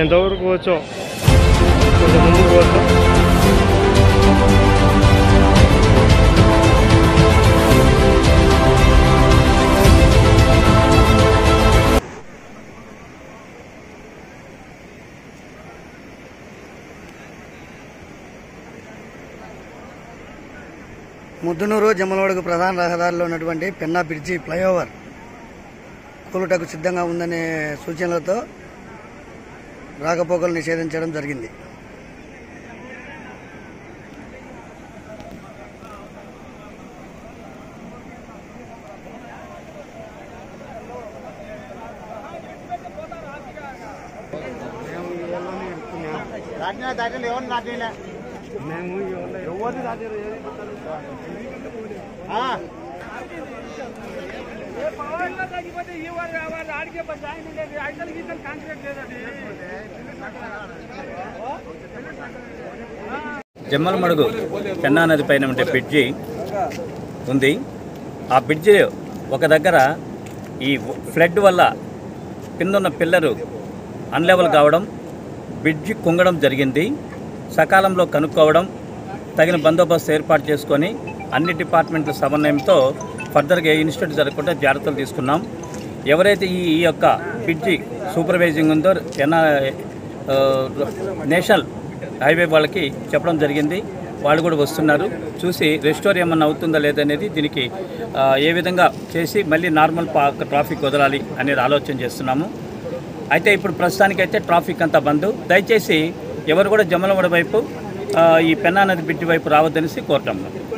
ఎంతవరకు పోవచ్చో కొంచెం ముందుకు పోవచ్చు ముద్దునూరు జమ్మలవాడకు ప్రధాన రహదారిలో ఉన్నటువంటి పెన్నా బ్రిడ్జి ఫ్లైఓవర్ కూలుటకు సిద్ధంగా ఉందనే సూచనలతో రాకపోకలు నిషేధించడం జరిగింది జమ్మలమడుగు పెన్నా నది పైన ఉండే బ్రిడ్జి ఉంది ఆ బ్రిడ్జి ఒక దగ్గర ఈ ఫ్లడ్ వల్ల కిందున్న పిల్లరు అన్లెవెల్ కావడం బ్రిడ్జి కుంగడం జరిగింది సకాలంలో కనుక్కోవడం తగిన బందోబస్తు ఏర్పాటు చేసుకొని అన్ని డిపార్ట్మెంట్ల సమన్వయంతో ఫర్దర్గా ఏ ఇన్స్టిట్యూట్ జరగకుండా జాగ్రత్తలు తీసుకున్నాం ఎవరైతే ఈ ఈ యొక్క బ్రిడ్జి సూపర్వైజింగ్ ఉందో ఎన్న ఆ, నేషనల్ హైవే వాళ్ళకి చెప్పడం జరిగింది వాళ్ళు కూడా వస్తున్నారు చూసి రెస్టోర్ ఏమన్నా అవుతుందా లేదనేది దీనికి ఆ, ఏ విధంగా చేసి మళ్ళీ నార్మల్ పా ట్రాఫిక్ వదలాలి అనేది ఆలోచన చేస్తున్నాము అయితే ఇప్పుడు ప్రస్తుతానికైతే ట్రాఫిక్ అంతా బంద్ దయచేసి ఎవరు కూడా జమ్మలమడ వైపు ఆ, ఈ పెన్నా నది బిడ్డి వైపు రావద్దనేసి కోరుతాము